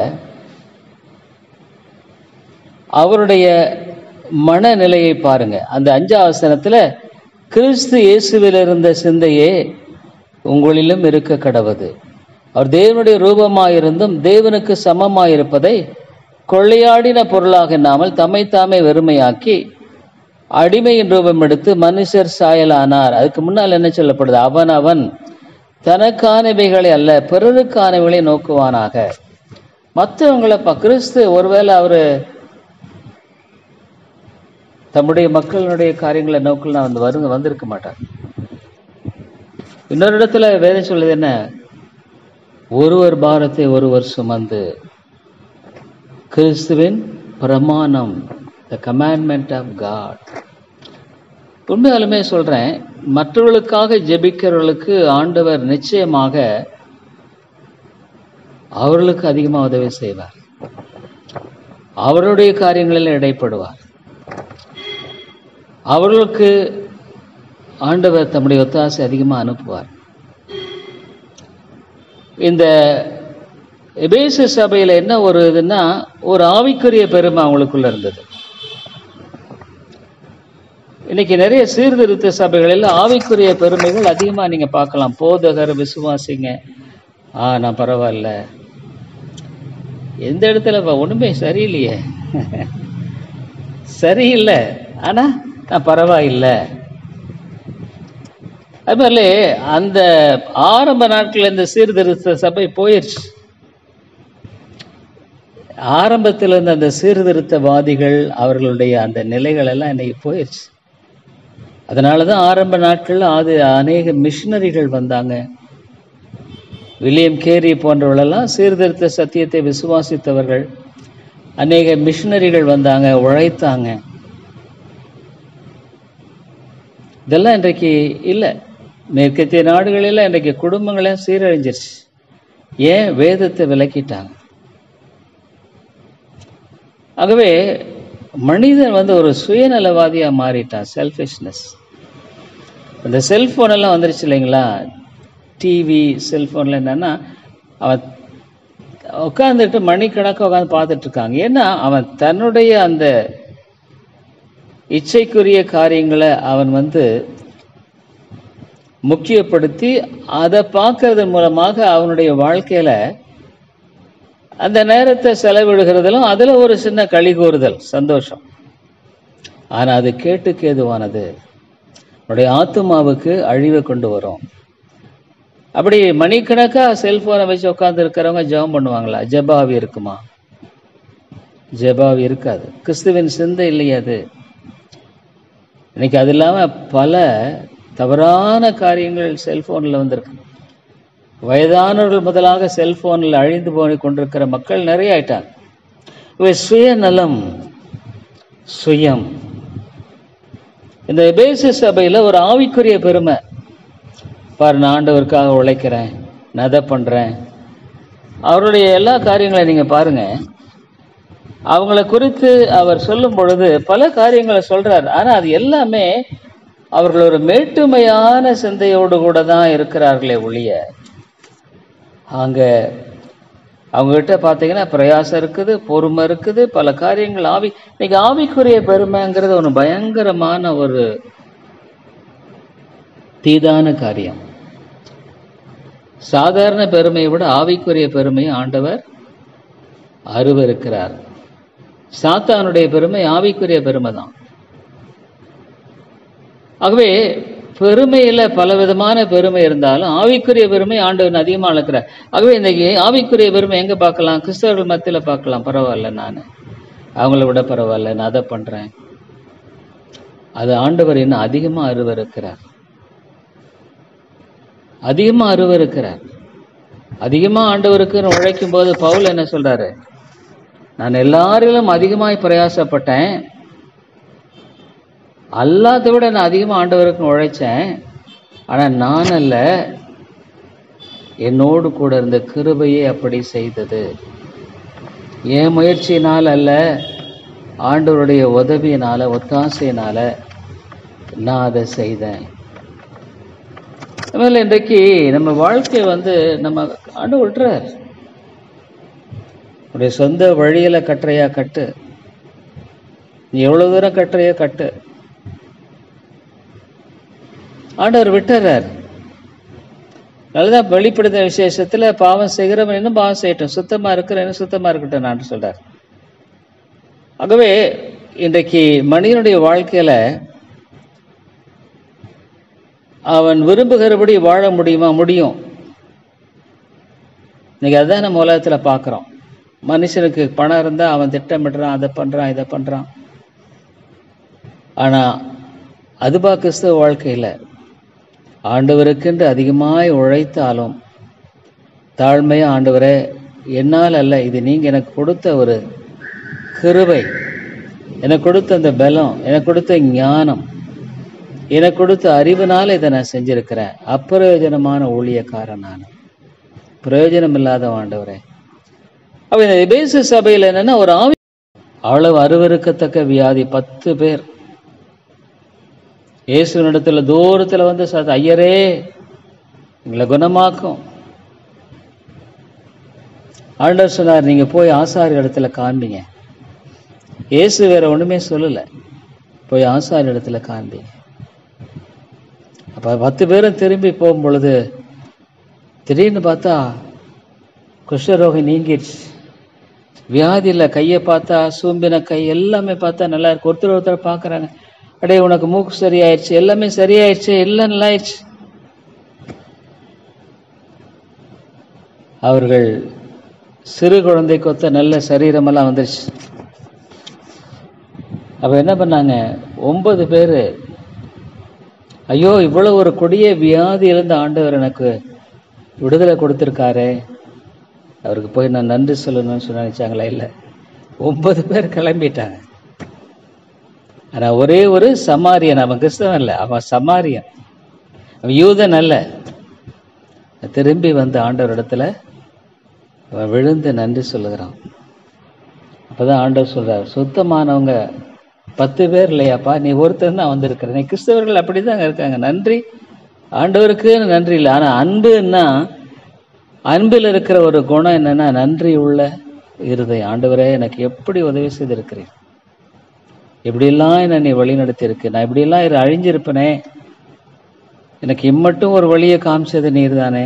அவருடைய மனநிலையை பாருங்க அந்த அஞ்சாவது வசனத்தில் கிறிஸ்து இயேசுவில் இருந்த சிந்தையே உங்களிலும் இருக்க கடவுது அவர் தேவனுடைய ரூபமாயிருந்தும் தேவனுக்கு சமமாயிருப்பதை கொள்ளையாடின பொருளாக எண்ணாமல் தம்மைத்தாமே வெறுமையாக்கி அடிமையின் ரூபம் எடுத்து மனுஷர் சாயலானார் அதுக்கு முன்னால் என்ன சொல்லப்படுது அவன் அவன் தனக்கானவைகளை அல்ல பிறருக்கானவைகளை நோக்குவானாக மற்றவங்களை ப கிறிஸ்து ஒருவேளை அவர் தம்முடைய மக்களுடைய காரியங்களை நோக்கில் வந்து வருங்க வந்திருக்க மாட்டார் இன்னொரு இடத்துல வேதம் சொல்லுது என்ன ஒருவர் பாரத்தை ஒருவர் சுமந்து கிறிஸ்துவின் பிரமாணம் த கமாண்ட்மெண்ட் ஆஃப் காட் உண்மையாலுமே சொல்கிறேன் மற்றவர்களுக்காக ஜெபிக்கிறவர்களுக்கு ஆண்டவர் நிச்சயமாக அவர்களுக்கு அதிகமாக உதவி செய்வார் அவருடைய காரியங்களில் இடைப்படுவார் அவர்களுக்கு ஆண்டவர் தம்முடைய ஒத்தாசை அதிகமாக அனுப்புவார் இந்த எபேசு சபையில் என்ன ஒரு இதுன்னா ஒரு ஆவிக்குரிய பெருமை அவங்களுக்குள்ள இருந்தது இன்னைக்கு நிறைய சீர்திருத்த சபைகளில் ஆவிக்குரிய பெருமைகள் அதிகமாக நீங்கள் பார்க்கலாம் போதகர் விசுவாசிங்க ஆ நான் பரவாயில்ல எந்த இடத்துல இப்ப ஒண்ணுமே சரியில்லையே சரியில்லை ஆனால் நான் பரவாயில்லை அது மாதிரி அந்த ஆரம்ப நாட்கள் இந்த சீர்திருத்த சபை போயிடுச்சு ஆரம்பத்தில் இருந்த அந்த சீர்திருத்தவாதிகள் அவர்களுடைய அந்த நிலைகள் எல்லாம் இன்னைக்கு போயிடுச்சு அதனால தான் ஆரம்ப நாட்களில் அது அநேக மிஷினரிகள் வந்தாங்க வில்லியம் கேரி போன்றவர்களெல்லாம் சீர்திருத்த சத்தியத்தை விசுவாசித்தவர்கள் அநேக மிஷினரிகள் வந்தாங்க உழைத்தாங்க இதெல்லாம் இன்றைக்கு இல்லை மேற்கத்திய நாடுகளில் இன்றைக்கு குடும்பங்களே சீரழிஞ்சிருச்சு ஏன் வேதத்தை விலக்கிட்டாங்க ஆகவே மனிதன் வந்து ஒரு சுயநலவாதியா மாறிட்டான் செல்ஃபிஷ்னஸ் இந்த செல்போன் எல்லாம் வந்துருச்சு இல்லைங்களா டிவி செல்போன்ல என்னன்னா அவன் உட்காந்துட்டு மணிக்கணக்காக உட்காந்து பார்த்துட்டு இருக்காங்க ஏன்னா அவன் தன்னுடைய அந்த இச்சைக்குரிய காரியங்களை அவன் வந்து முக்கியப்படுத்தி அதை பார்க்கறதன் மூலமாக அவனுடைய வாழ்க்கையில அந்த நேரத்தை செலவிடுகிறதிலும் அதுல ஒரு சின்ன களி கூறுதல் சந்தோஷம் ஆனா அது கேட்டுக்கு ஏதுவானது உன்னுடைய ஆத்மாவுக்கு அழிவை கொண்டு வரும் அப்படி மணிக்கணக்கா செல்போனை வச்சு உட்கார்ந்து இருக்கிறவங்க ஜெபம் பண்ணுவாங்களா ஜெபாவி இருக்குமா ஜெபாவி இருக்காது கிறிஸ்துவின் சிந்தை இல்லையா அது இன்னைக்கு அது இல்லாம பல தவறான காரியங்கள் செல்போன்ல வந்திருக்கு வயதானவர்கள் முதலாக செல்போனில் அழிந்து போய் கொண்டிருக்கிற மக்கள் நிறைய ஆயிட்டாங்க இவை சுயநலம் சுயம் இந்த எபேசு சபையில் ஒரு ஆவிக்குரிய பெருமை பாரு நான் ஆண்டவருக்காக உழைக்கிறேன் நான் அதை பண்ணுறேன் அவருடைய எல்லா காரியங்களையும் நீங்கள் பாருங்க அவங்கள குறித்து அவர் சொல்லும் பொழுது பல காரியங்களை சொல்றார் ஆனா அது எல்லாமே அவர்கள் ஒரு மேட்டுமையான சிந்தையோடு கூட தான் இருக்கிறார்களே ஒழிய அங்க அவங்ககிட்ட பார்த்தீங்கன்னா பிரயாசம் இருக்குது பொறுமை இருக்குது பல காரியங்கள் ஆவி இன்னைக்கு ஆவிக்குரிய பெருமைங்கிறது ஒன்று பயங்கரமான ஒரு தீதான காரியம் சாதாரண பெருமையை விட ஆவிக்குரிய பெருமையை ஆண்டவர் அருவருக்கிறார் சாத்தானுடைய பெருமை ஆவிக்குரிய பெருமை தான் ஆகவே பெருமையில பல விதமான பெருமை இருந்தாலும் ஆவிக்குரிய பெருமை ஆண்டவன் அதிகமாக அளக்கிறார் ஆகவே இன்னைக்கு ஆவிக்குரிய பெருமை எங்க பார்க்கலாம் கிறிஸ்தவர்கள் மத்தியில பார்க்கலாம் பரவாயில்ல நான் அவங்கள விட பரவாயில்ல நான் அதை பண்றேன் அது ஆண்டவர் இன்னும் அதிகமா அருவருக்கிறார் அதிகமா அருவருக்கிறார் அதிகமா ஆண்டவருக்கு உழைக்கும் போது பவுல் என்ன சொல்றாரு நான் எல்லாரிலும் அதிகமாய் பிரயாசப்பட்டேன் அல்லாத விட நான் அதிகமாக ஆண்டவருக்கு உழைச்சேன் ஆனால் நான் அல்ல என்னோடு கூட இருந்த கிருபையே அப்படி செய்தது என் முயற்சியினால் அல்ல ஆண்டவருடைய உதவியினால ஒத்தாசையினால நான் அதை செய்தேன் அதனால இன்றைக்கு நம்ம வாழ்க்கை வந்து நம்ம ஆண்டு விட்டுறார் உடைய சொந்த வழியில கட்டுறையா கட்டு நீ எவ்வளவு தூரம் கட்டுறையோ கட்டு ஆண்டவர் விட்டுறார் அதுதான் வெளிப்படுத்த விசேஷத்துல பாவம் செய்கிறவன் இன்னும் பாவம் செய்யட்டும் சுத்தமா இருக்கிற இன்னும் சுத்தமா இருக்கட்டும் நான் சொல்றார் ஆகவே இன்றைக்கு மனிதனுடைய வாழ்க்கையில அவன் விரும்புகிறபடி வாழ முடியுமா முடியும் இன்னைக்கு அதுதான் நம்ம உலகத்துல பார்க்குறோம் மனுஷனுக்கு பணம் இருந்தா அவன் திட்டமிடுறான் அதை பண்றான் இதை பண்றான் ஆனா அதுபா கிறிஸ்தவ வாழ்க்கையில ஆண்டவருக்கென்று அதிகமாய் உழைத்தாலும் தாழ்மையா ஆண்டவரே என்னால் அல்ல இது நீங்க எனக்கு கொடுத்த ஒரு கிருபை எனக்கு கொடுத்த அந்த பலம் எனக்கு கொடுத்த ஞானம் எனக்கு கொடுத்த அறிவுனால இதை நான் செஞ்சிருக்கிறேன் அப்பிரயோஜனமான ஊழியக்காரன் நான் பிரயோஜனம் இல்லாத ஆண்டவரே அப்ப இந்த எபேசு சபையில் என்னன்னா ஒரு ஆவி அவ்வளவு அருவருக்கத்தக்க வியாதி பத்து பேர் இயேசுவினிடத்துல தூரத்துல வந்து சார் ஐயரே எங்களை குணமாக்கும் ஆண்டவர் சொன்னார் நீங்க போய் ஆசாரி இடத்துல காண்பீங்க இயேசு வேற ஒண்ணுமே சொல்லல போய் ஆசாரி இடத்துல காண்பீங்க அப்ப பத்து பேரும் திரும்பி போகும் பொழுது திடீர்னு பார்த்தா குஷ்டரோகம் நீங்கிடுச்சு வியாதியில் கையை பார்த்தா சூம்பின கை எல்லாமே பார்த்தா நல்லா இருக்கு ஒருத்தர் ஒருத்தர் பார்க்குறாங்க அடே உனக்கு மூக்கு சரியாயிடுச்சு எல்லாமே சரியாயிடுச்சு எல்லாம் நல்லா ஆயிடுச்சு அவர்கள் சிறு குழந்தை கொத்த நல்ல சரீரமெல்லாம் வந்துருச்சு அப்ப என்ன பண்ணாங்க ஒன்பது பேர் ஐயோ இவ்வளவு ஒரு கொடிய வியாதியிலிருந்து ஆண்டவர் எனக்கு விடுதலை கொடுத்துருக்காரே அவருக்கு போய் நான் நன்றி சொல்லணும்னு சொல்லி நினைச்சாங்களா இல்லை ஒன்பது பேர் கிளம்பிட்டாங்க ஆனா ஒரே ஒரு சமாரியன் அவன் கிறிஸ்தவன் இல்லை அவன் சமாரியன் அவன் யூதன் அல்ல திரும்பி வந்த ஆண்டவர் இடத்துல அவன் விழுந்து நன்றி சொல்லுகிறான் அப்பதான் ஆண்டவர் சொல்றார் சுத்தமானவங்க பத்து பேர் இல்லையாப்பா நீ ஒருத்தர் தான் வந்திருக்கிற நீ கிறிஸ்தவர்கள் அப்படிதான் இருக்காங்க நன்றி ஆண்டவருக்கு நன்றி இல்லை ஆனா அன்புன்னா அன்பில் இருக்கிற ஒரு குணம் என்னன்னா நன்றி உள்ள இருதயம் ஆண்டவரே எனக்கு எப்படி உதவி செய்திருக்கிறேன் எப்படியெல்லாம் என்ன நீ வழி நடத்தியிருக்கு நான் இப்படியெல்லாம் இரு அழிஞ்சிருப்பனே எனக்கு இம்மட்டும் ஒரு வழியை காமிச்சது நீர் தானே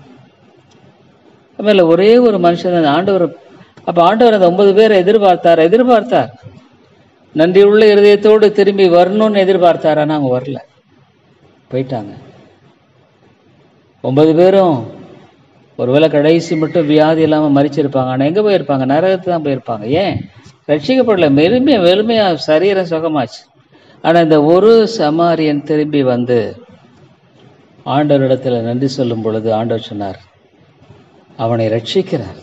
ஆಮೇಲೆ ஒரே ஒரு மனுஷன் தான் ஆண்டவர் அப்ப ஆண்டவர் அந்த ஒன்பது பேரை எதிர்பார்த்தார் எதிர்பார்த்தார் நன்றி உள்ள இருதயத்தோடு திரும்பி வரணும்னு எதிர்பார்த்தார் ஆனா அவங்க வரல போயிட்டாங்க ஒன்பது பேரும் ஒருவேளை கடைசி மட்டும் வியாதி இல்லாம மறிச்சிருப்பாங்க ஆனா எங்க போயிருப்பாங்க நரகத்துக்கு தான் போயிருப்பாங்க ஏன் ரட்சிக்கப்படல மெருமையா வெறுமையா சரீரம் சுகமாச்சு ஆனா இந்த ஒரு சமாரியன் திரும்பி வந்து ஆண்டவரிடத்துல நன்றி சொல்லும் பொழுது ஆண்டவர் சொன்னார் அவனை ரட்சிக்கிறார்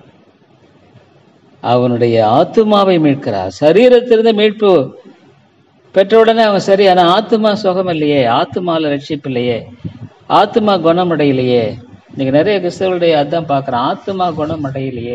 அவனுடைய ஆத்துமாவை மீட்கிறார் சரீரத்திலிருந்து மீட்பு பெற்ற உடனே அவன் சரி ஆனா ஆத்துமா சுகம் இல்லையே ஆத்துமால ரட்சிப்பு இல்லையே ஆத்துமா குணமடையலையே இன்னைக்கு நிறைய கிறிஸ்தவர்களுடைய அதான் பார்க்குறேன் ஆத்துமா குணமடையலையே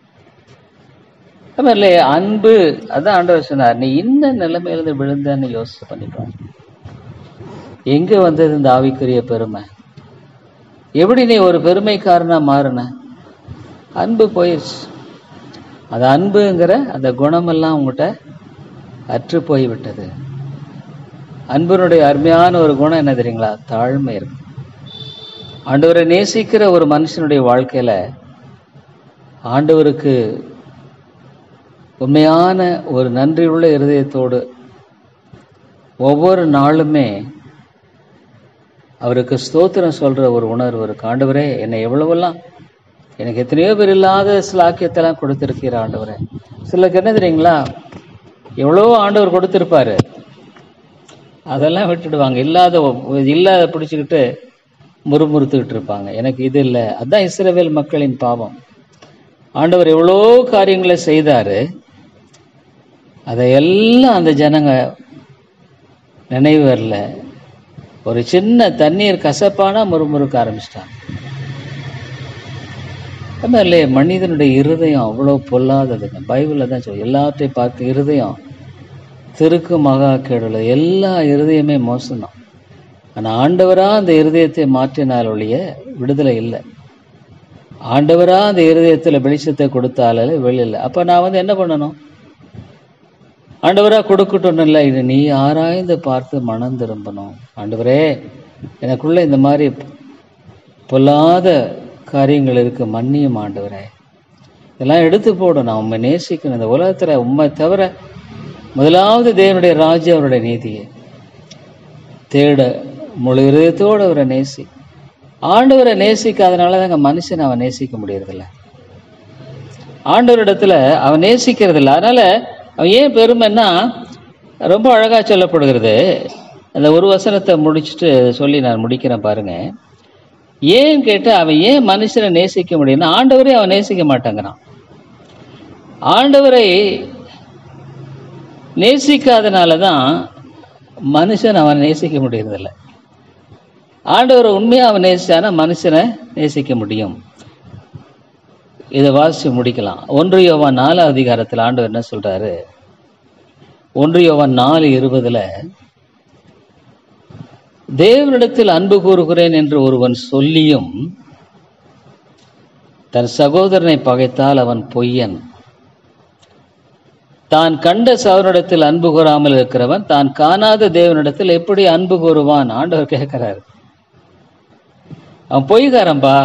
இல்ல அன்பு அதான் ஆண்டவர் சொன்னார் நீ இந்த நிலைமையிலிருந்து விழுந்தன்னு யோசிச்சு பண்ணிப்பார் எங்க வந்தது இந்த ஆவிக்குரிய பெருமை எப்படி நீ ஒரு பெருமைக்காரனா மாறின அன்பு போயிடுச்சு அது அன்புங்கிற அந்த குணமெல்லாம் உங்ககிட்ட அற்று போய்விட்டது அன்பினுடைய அருமையான ஒரு குணம் என்ன தெரியுங்களா தாழ்மை இருக்கு ஆண்டவரை நேசிக்கிற ஒரு மனுஷனுடைய வாழ்க்கையில ஆண்டவருக்கு உண்மையான ஒரு நன்றியுள்ள இருதயத்தோடு ஒவ்வொரு நாளுமே அவருக்கு ஸ்தோத்திரம் சொல்ற ஒரு உணர்வு இருக்கு ஆண்டவரே என்னை எவ்வளவெல்லாம் எனக்கு எத்தனையோ பேர் இல்லாத சிலாக்கியத்தெல்லாம் கொடுத்திருக்கிற ஆண்டவரே சிலருக்கு என்ன தெரியுங்களா எவ்வளவோ ஆண்டவர் கொடுத்திருப்பாரு அதெல்லாம் விட்டுடுவாங்க இல்லாத இல்லாத பிடிச்சிக்கிட்டு முறுமுறுத்துக்கிட்டு இருப்பாங்க எனக்கு இது இல்லை அதான் இஸ்ரவேல் மக்களின் பாவம் ஆண்டவர் எவ்வளோ காரியங்களை செய்தாரு அதையெல்லாம் அந்த ஜனங்க நினைவு வரல ஒரு சின்ன தண்ணீர் கசப்பானா முறுமுறுக்க ஆரம்பிச்சிட்டாங்க இல்ல மனிதனுடைய இருதயம் அவ்வளோ பொல்லாததுங்க பைபிளில் தான் சொல்லு எல்லாத்தையும் பார்க்க இருதயம் திருக்கு மகா கேடுள்ள எல்லா இருதயமே மோசம்தான் ஆனால் ஆண்டவரா அந்த இருதயத்தை மாற்றினால் ஒழிய விடுதலை இல்லை ஆண்டவரா அந்த இருதயத்தில் வெளிச்சத்தை கொடுத்தால வெளியில அப்போ நான் வந்து என்ன பண்ணணும் ஆண்டவரா கொடுக்கட்டும் இல்லை இது நீ ஆராய்ந்து பார்த்து மனம் திரும்பணும் ஆண்டவரே எனக்குள்ள இந்த மாதிரி பொல்லாத காரியங்கள் இருக்கு மன்னியும் ஆண்டவரே இதெல்லாம் எடுத்து போடும் நான் உண்மை நேசிக்கணும் இந்த உலகத்துல உண்மை தவிர முதலாவது தேவனுடைய ராஜ்யம் அவருடைய நீதியை தேட முழு இதயத்தோடு அவரை நேசி ஆண்டவரை நேசிக்காதனால தாங்க மனுஷன் அவன் நேசிக்க முடியறதில்ல ஆண்டவரிடத்துல அவன் நேசிக்கிறது இல்லை அதனால அவன் ஏன் பெருமைன்னா ரொம்ப அழகா சொல்லப்படுகிறது அந்த ஒரு வசனத்தை முடிச்சுட்டு சொல்லி நான் முடிக்கிறேன் பாருங்க ஏன் கேட்டு அவன் ஏன் மனுஷனை நேசிக்க முடியும்னா ஆண்டவரே அவன் நேசிக்க மாட்டேங்கிறான் ஆண்டவரை நேசிக்காதனால தான் மனுஷன் அவன் நேசிக்க முடியறதில்ல ஆண்டவரை உண்மையாக அவன் நேசிச்சானா மனுஷனை நேசிக்க முடியும் இதை வாசிச்சு முடிக்கலாம் ஒன்று யோவான் நாலாவது அதிகாரத்தில் ஆண்டவர் என்ன சொல்றாரு ஒன்று யோவான் நாலு இருபதுல தேவனிடத்தில் அன்பு கூறுகிறேன் என்று ஒருவன் சொல்லியும் தன் சகோதரனை பகைத்தால் அவன் பொய்யன் தான் கண்ட சகோதரனிடத்தில் அன்பு கூறாமல் இருக்கிறவன் தான் காணாத தேவனிடத்தில் எப்படி அன்பு கூறுவான் ஆண்டவர் கேட்கிறாரு அவன் பொய்காரன்பா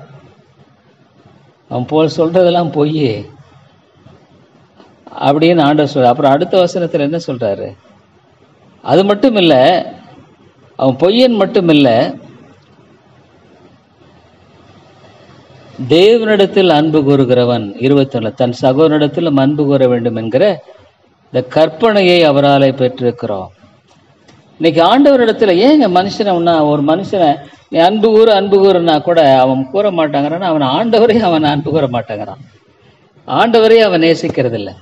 அவன் போல் சொல்றதெல்லாம் பொய் அப்படின்னு ஆண்டவர் சொல்ற அப்புறம் அடுத்த வசனத்துல என்ன சொல்றாரு அது மட்டும் இல்லை அவன் பொய்யன் மட்டும் இல்லை தேவனிடத்தில் அன்பு கூறுகிறவன் இருபத்தொன்னு தன் சகோதரிடத்தில் அன்பு கூற வேண்டும் என்கிற இந்த கற்பனையை அவராலே பெற்றிருக்கிறோம் இன்னைக்கு ஆண்டவரிடத்துல ஏங்க மனுஷனை ஒன்னா ஒரு மனுஷனை நீ அன்பு கூறு அன்பு கூறுனா கூட அவன் கூற மாட்டாங்கிறான் அவன் ஆண்டவரே அவன் அன்பு கூற மாட்டாங்கிறான் ஆண்டவரே அவன் நேசிக்கிறது இல்லை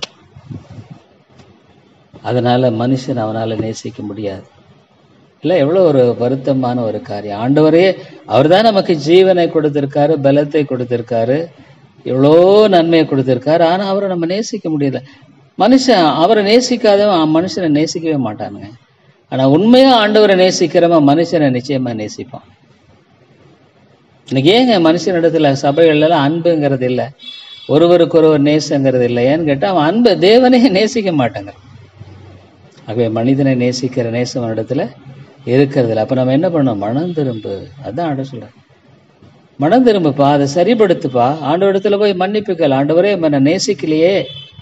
அதனால மனுஷன் அவனால நேசிக்க முடியாது இல்லை எவ்வளோ ஒரு வருத்தமான ஒரு காரியம் ஆண்டவரே அவர் தான் நமக்கு ஜீவனை கொடுத்திருக்காரு பலத்தை கொடுத்திருக்காரு எவ்வளோ நன்மையை கொடுத்திருக்காரு ஆனால் அவரை நம்ம நேசிக்க முடியல மனுஷன் அவரை நேசிக்காதவன் மனுஷனை நேசிக்கவே மாட்டானுங்க ஆனால் உண்மையா ஆண்டவரை நேசிக்கிறவன் மனுஷனை நிச்சயமா நேசிப்பான் இன்னைக்கு ஏங்க மனுஷனிடத்துல சபைகள்லாம் அன்புங்கிறது இல்லை ஒருவருக்கொருவர் நேசங்கிறது இல்லை ஏன்னு கேட்டால் அவன் அன்பு தேவனே நேசிக்க மாட்டாங்க ஆகவே மனிதனை நேசிக்கிற நேசம் இடத்துல இருக்கிறது இல்லை அப்போ நம்ம என்ன பண்ணோம் மனம் திரும்பு அதான் ஆண்டு சொல்கிறேன் மனம் திரும்புப்பா அதை சரிப்படுத்துப்பா ஆண்டு இடத்துல போய் மன்னிப்புக்கல் ஆண்டவரே என்னை நேசிக்கலையே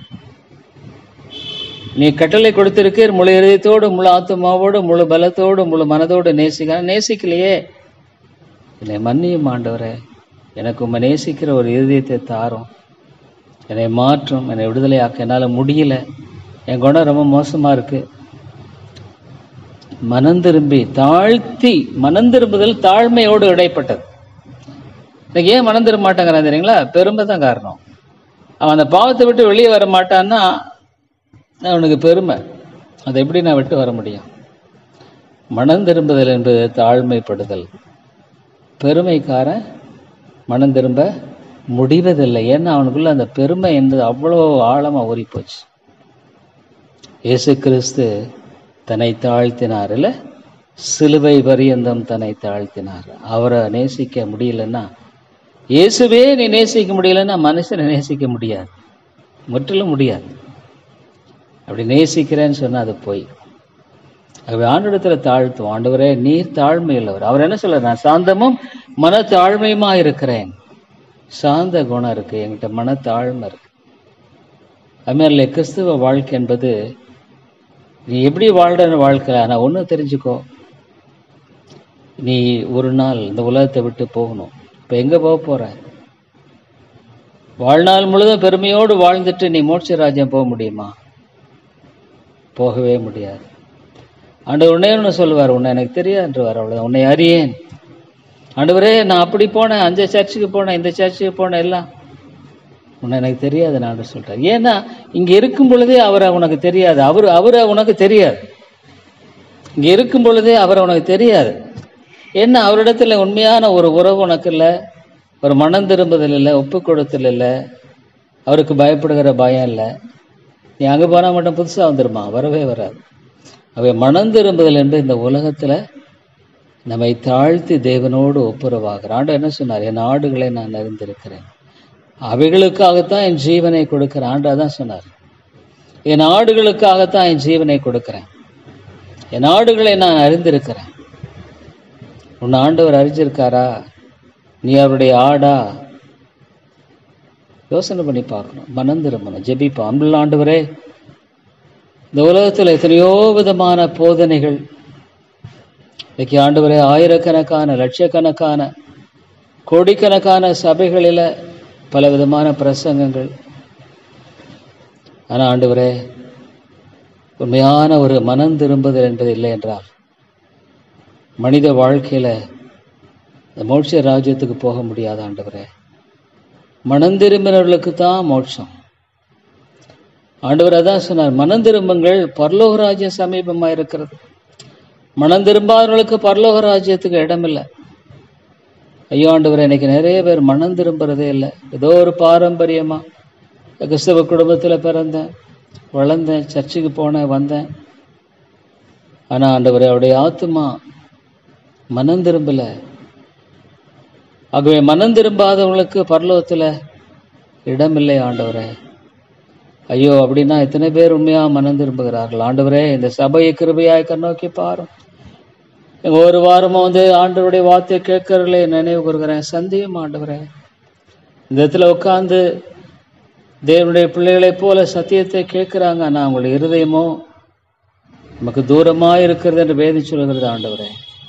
நீ கட்டளை கொடுத்திருக்க முழு இதயத்தோடு முழு ஆத்மாவோடு முழு பலத்தோடு முழு மனதோடு நேசிக்க நேசிக்கலையே என்னை மன்னியும் ஆண்டவரே எனக்கு உண்மை நேசிக்கிற ஒரு இருதயத்தை தாரும் என்னை மாற்றும் என்னை விடுதலையாக்க என்னால் முடியல என் குணம் ரொம்ப மோசமாக இருக்கு மனம் திரும்பி தாழ்த்தி மனம் திரும்புதல் தாழ்மையோடு இடைப்பட்டது இன்னைக்கு ஏன் மனம் திரும்ப மாட்டேங்கிறான் தெரியுங்களா பெருமை தான் காரணம் அவன் அந்த பாவத்தை விட்டு வெளியே வர மாட்டான்னா அவனுக்கு பெருமை அதை எப்படி நான் விட்டு வர முடியும் மனம் திரும்புதல் என்பது தாழ்மைப்படுதல் பெருமைக்காரன் மனம் திரும்ப முடிவதில்லை ஏன்னா அவனுக்குள்ள அந்த பெருமை என்பது அவ்வளோ ஆழமாக ஊறி போச்சு இயேசு கிறிஸ்து தன்னை தாழ்த்தினார் இல்லை சிலுவை பரியந்தம் தன்னை தாழ்த்தினார் அவரை நேசிக்க முடியலன்னா இயேசுவே நீ நேசிக்க முடியலன்னா மனுஷனை நேசிக்க முடியாது முற்றிலும் முடியாது அப்படி நேசிக்கிறேன்னு சொன்னால் அது போய் அவர் ஆண்டிடத்துல தாழ்த்தும் ஆண்டவரே நீர் தாழ்மை உள்ளவர் அவர் என்ன சொல்றார் நான் சாந்தமும் மன தாழ்மையுமா இருக்கிறேன் சாந்த குணம் இருக்கு என்கிட்ட மன தாழ்மை இருக்கு அதுமாதிரி கிறிஸ்துவ வாழ்க்கை என்பது நீ எப்படி வாழ்ற வாழ்க்கை ஆனால் ஒன்று தெரிஞ்சுக்கோ நீ ஒரு நாள் இந்த உலகத்தை விட்டு போகணும் இப்போ எங்கே போக போற வாழ்நாள் முழுதும் பெருமையோடு வாழ்ந்துட்டு நீ மோட்ச ராஜ்யம் போக முடியுமா போகவே முடியாது ஆண்டவர் உன்னே ஒன்று சொல்லுவார் உன்னை எனக்கு தெரியாதுன்றவார் அவ்வளோதான் உன்னை அறியேன் ஆண்டவரே நான் அப்படி போனேன் அந்த சர்ச்சுக்கு போனேன் இந்த சர்ச்சுக்கு போனேன் எல்லாம் உன்னை எனக்கு தெரியாது நான் சொல்கிறேன் ஏன்னா இங்கே இருக்கும் பொழுதே அவரை உனக்கு தெரியாது அவர் அவரை உனக்கு தெரியாது இங்கே இருக்கும் பொழுதே அவரை உனக்கு தெரியாது ஏன்னா அவரிடத்துல உண்மையான ஒரு உறவு உனக்கு இல்லை ஒரு மனம் திரும்புதல் இல்லை ஒப்பு கொடுத்தல் இல்லை அவருக்கு பயப்படுகிற பயம் இல்லை நீ அங்கே போனால் மட்டும் புதுசாக வந்துடுமா வரவே வராது அவை மனம் திரும்புதல் என்று இந்த உலகத்தில் நம்மை தாழ்த்தி தேவனோடு ஒப்புரவாகிறார் ஆண்டு என்ன சொன்னார் என் ஆடுகளை நான் அறிந்திருக்கிறேன் அவைகளுக்காகத்தான் என் ஜீவனை கொடுக்கிறேன் ஆண்டு அதான் சொன்னார் என் ஆடுகளுக்காகத்தான் என் ஜீவனை கொடுக்கிறேன் என் ஆடுகளை நான் அறிந்திருக்கிறேன் உன் ஆண்டவர் அறிஞ்சிருக்காரா நீ அவருடைய ஆடா யோசனை பண்ணி பார்க்கணும் மனம் திரும்பணும் ஜெபிப்போம் அன்புள்ள ஆண்டவரே இந்த உலகத்தில் எத்தனையோ விதமான போதனைகள் இன்னைக்கு ஆண்டவரே ஆயிரக்கணக்கான லட்சக்கணக்கான கோடிக்கணக்கான சபைகளில் பல விதமான பிரசங்கங்கள் ஆனால் ஆண்டவரே உண்மையான ஒரு மனம் திரும்புதல் என்பது இல்லை என்றால் மனித வாழ்க்கையில் இந்த மோட்ச ராஜ்யத்துக்கு போக முடியாது ஆண்டவரே மனம் திரும்பினவர்களுக்கு தான் மோட்சம் ஆண்டவர் அதான் சொன்னார் மனம் திரும்புங்கள் பரலோக ராஜ்யம் சமீபமாக இருக்கிறது மனம் திரும்பாதவர்களுக்கு பரலோக ராஜ்யத்துக்கு இடமில்லை ஐயோ ஆண்டவர் இன்னைக்கு நிறைய பேர் மனம் திரும்புறதே இல்லை ஏதோ ஒரு பாரம்பரியமா கிறிஸ்தவ குடும்பத்தில் பிறந்தேன் வளர்ந்தேன் சர்ச்சுக்கு போனேன் வந்தேன் ஆனால் ஆண்டவர் அவருடைய ஆத்துமா மனம் திரும்பலை ஆகவே மனம் திரும்பாதவங்களுக்கு பரலோகத்தில் இடமில்லை ஆண்டவரே ஐயோ அப்படின்னா எத்தனை பேர் உண்மையாக மனம் திரும்புகிறார்கள் ஆண்டவரே இந்த சபையை கிருபையாய் கண்ணோக்கி பாரும் ஒரு வாரமும் வந்து ஆண்டவருடைய வார்த்தையை கேட்கறதுலே நினைவு கூறுகிறேன் சந்தியும் ஆண்டவரே இந்த இடத்துல உட்காந்து தேவனுடைய பிள்ளைகளைப் போல சத்தியத்தை கேட்குறாங்க ஆனால் அவங்களுடைய இருதயமோ நமக்கு தூரமாக இருக்கிறது என்று வேதி சொல்கிறது ஆண்டவரே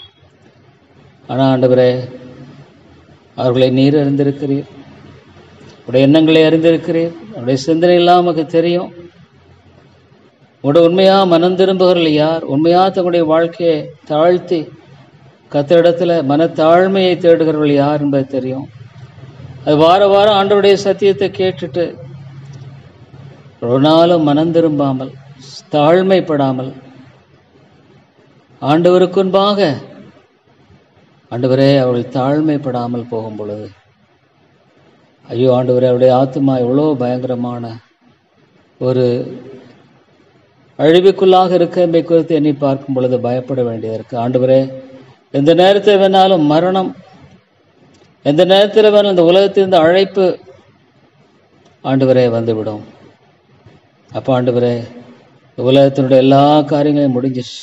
ஆனால் ஆண்டவரே அவர்களை நீர் அறிந்திருக்கிறீர் உடைய எண்ணங்களை அறிந்திருக்கிறீர் உடைய சிந்தனை எல்லாம் நமக்கு தெரியும் உடைய உண்மையா மனம் திரும்புகிறவர்கள் யார் உண்மையா தங்களுடைய வாழ்க்கையை தாழ்த்தி கத்திரிடத்துல மனத்தாழ்மையை தேடுகிறவர்கள் யார் என்பது தெரியும் அது வார வாரம் ஆண்டவருடைய சத்தியத்தை கேட்டுட்டு ஒரு நாளும் மனம் திரும்பாமல் தாழ்மைப்படாமல் ஆண்டவருக்கு முன்பாக ஆண்டவரே அவர்கள் தாழ்மைப்படாமல் போகும் பொழுது ஐயோ ஆண்டவரே அவருடைய ஆத்மா எவ்வளோ பயங்கரமான ஒரு அழிவுக்குள்ளாக இருக்க என்பதை குறித்து எண்ணி பார்க்கும் பொழுது பயப்பட வேண்டியது இருக்கு ஆண்டவரே எந்த நேரத்தில் வேணாலும் மரணம் எந்த நேரத்தில் வேணாலும் இந்த உலகத்திலிருந்து அழைப்பு ஆண்டவரே வந்துவிடும் அப்போ ஆண்டவரே இந்த உலகத்தினுடைய எல்லா காரியங்களையும் முடிஞ்சிச்சு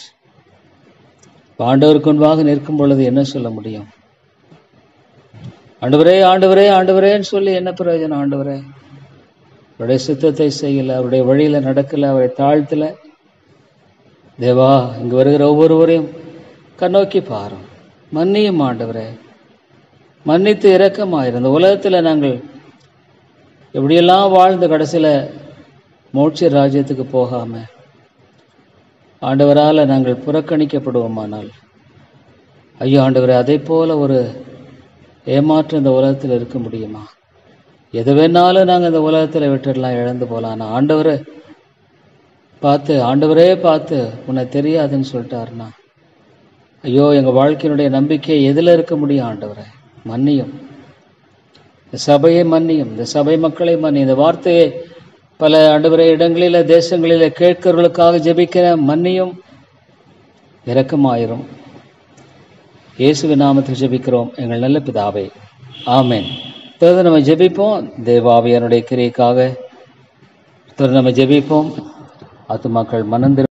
இப்ப ஆண்டவருக்கு முன்பாக நிற்கும் பொழுது என்ன சொல்ல முடியும் ஆண்டவரே ஆண்டவரே ஆண்டவரேன்னு சொல்லி என்ன பிரயோஜனம் ஆண்டவரே அவருடைய சித்தத்தை செய்யல அவருடைய வழியில நடக்கல அவரை தாழ்த்தல தேவா இங்கு வருகிற ஒவ்வொருவரையும் கண்ணோக்கி பாரும் மன்னியும் ஆண்டவரே மன்னித்து இரக்கமாயிரு இந்த உலகத்தில் நாங்கள் எப்படியெல்லாம் வாழ்ந்த கடைசியில் மோட்ச ராஜ்யத்துக்கு போகாம ஆண்டவரால் நாங்கள் புறக்கணிக்கப்படுவோமானால் ஐயோ ஆண்டவரே அதை போல ஒரு ஏமாற்றம் இந்த உலகத்தில் இருக்க முடியுமா எது வேணாலும் நாங்கள் இந்த உலகத்தில் விட்டுடலாம் இழந்து போகலாம் ஆனால் ஆண்டவரை பார்த்து ஆண்டவரே பார்த்து உன்னை தெரியாதுன்னு சொல்லிட்டாருன்னா ஐயோ எங்கள் வாழ்க்கையினுடைய நம்பிக்கை எதில் இருக்க முடியும் ஆண்டவரே மன்னியும் இந்த சபையை மன்னியும் இந்த சபை மக்களை மன்னியும் இந்த வார்த்தையை பல ஆண்டவரே இடங்களில் தேசங்களில் கேட்கிறவர்களுக்காக ஜெபிக்கிற மன்னியும் இரக்கமாயிரும் இயேசுவின் நாமத்தில் ஜெபிக்கிறோம் எங்கள் நல்ல பிதாவே ஆமென் தொடர்ந்து நம்ம ஜெபிப்போம் தேவாவியனுடைய கிரியைக்காக தொடர்ந்து நம்ம ஜெபிப்போம் ஆத்துமாக்கள் மனந்திரு